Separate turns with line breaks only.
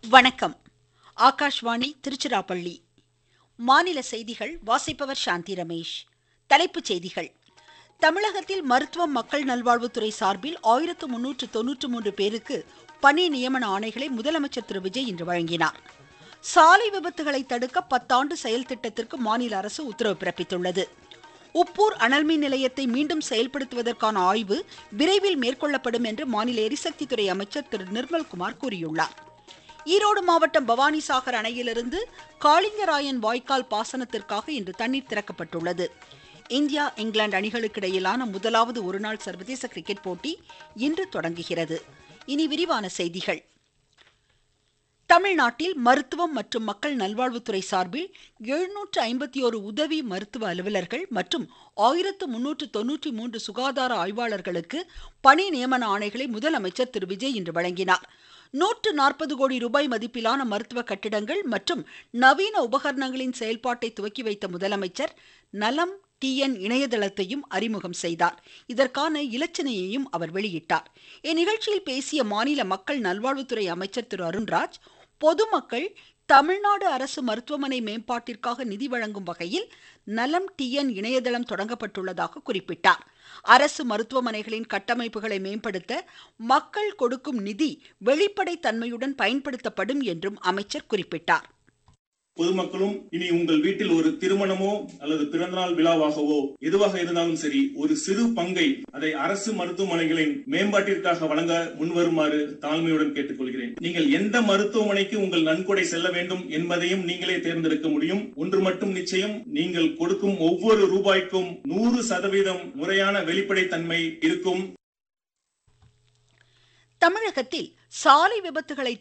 வணக்கம் ஆகாஷ்வாணி திருச்சிராப்பள்ளி மாநில செய்திகள் வாசிப்பவர் சாந்தி ரமேஷ் தலைப்புச் செய்திகள் தமிழகத்தில் மருத்துவம் மக்கள் நல்வாழ்வுத்துறை சார்பில் ஆயிரத்து முன்னூற்று தொன்னூற்று மூன்று பேருக்கு பணி நியமன ஆணைகளை முதலமைச்சர் திரு விஜய் இன்று வழங்கினார் சாலை விபத்துகளை தடுக்க பத்தாண்டு செயல் திட்டத்திற்கு மாநில அரசு உத்தரவு பிறப்பித்துள்ளது உப்பூர் அனல்மின் நிலையத்தை மீண்டும் செயல்படுத்துவதற்கான ஆய்வு விரைவில் மேற்கொள்ளப்படும் என்று மாநில எரிசக்தித்துறை அமைச்சர் திரு நிர்மல்குமார் கூறியுள்ளார் ஈரோடு மாவட்டம் பவானிசாகர் அணையிலிருந்து காளிங்கராயன் வாய்க்கால் பாசனத்திற்காக இன்று தண்ணீர் திறக்கப்பட்டுள்ளது இந்தியா இங்கிலாந்து அணிகளுக்கு இடையிலான முதலாவது ஒருநாள் சர்வதேச கிரிக்கெட் போட்டி இன்று தொடங்குகிறது இனி விரிவான செய்திகள் தமிழ்நாட்டில் மருத்துவம் மற்றும் மக்கள் நல்வாழ்வுத்துறை சார்பில் எழுநூற்று ஐம்பத்தி ஒரு உதவி மருத்துவ அலுவலர்கள் மற்றும் ஆயிரத்து முன்னூற்று தொன்னூற்றி மூன்று சுகாதார ஆய்வாளர்களுக்கு பணி நியமன ஆணைகளை முதலமைச்சர் திரு விஜய் இன்று வழங்கினார் நூற்று நாற்பது கோடி ரூபாய் மதிப்பிலான மருத்துவ கட்டிடங்கள் மற்றும் நவீன உபகரணங்களின் செயல்பாட்டை துவக்கி வைத்த முதலமைச்சர் நலம் டிஎன் இணையதளத்தையும் அறிமுகம் செய்தார் இதற்கான இலச்சினையையும் அவர் வெளியிட்டார் இந்நிகழ்ச்சியில் பேசிய மாநில மக்கள் நல்வாழ்வுத்துறை அமைச்சர் திரு அருண்ராஜ் பொதுமக்கள் தமிழ்நாடு அரசு மருத்துவமனை மேம்பாட்டிற்காக நிதி வழங்கும் வகையில் நலம் டிஎன் இணையதளம் தொடங்கப்பட்டுள்ளதாக குறிப்பிட்டார் அரசு மருத்துவமனைகளின் கட்டமைப்புகளை மேம்படுத்த மக்கள் கொடுக்கும் நிதி வெளிப்படை தன்மையுடன் பயன்படுத்தப்படும் என்றும் அமைச்சர் குறிப்பிட்டார்
பொதுமக்களும் இனி உங்கள் வீட்டில் ஒரு திருமணமோ அல்லது பிறந்தநாள் விழாவாகவோ எதுவாக இருந்தாலும் சரி ஒரு சிறு பங்கை அதை அரசு மருத்துவமனைகளின் மேம்பாட்டிற்காக வழங்க முன்வருமாறு தாழ்மையுடன் கேட்டுக்கொள்கிறேன் நீங்கள் எந்த மருத்துவமனைக்கு உங்கள் நன்கொடை செல்ல வேண்டும் என்பதையும் நீங்களே தேர்ந்தெடுக்க முடியும் ஒன்று மட்டும் நிச்சயம் நீங்கள் கொடுக்கும் ஒவ்வொரு ரூபாய்க்கும் நூறு சதவீதம் முறையான வெளிப்படைத்தன்மை இருக்கும்
தமிழகத்தில் சாலை விபத்துகளை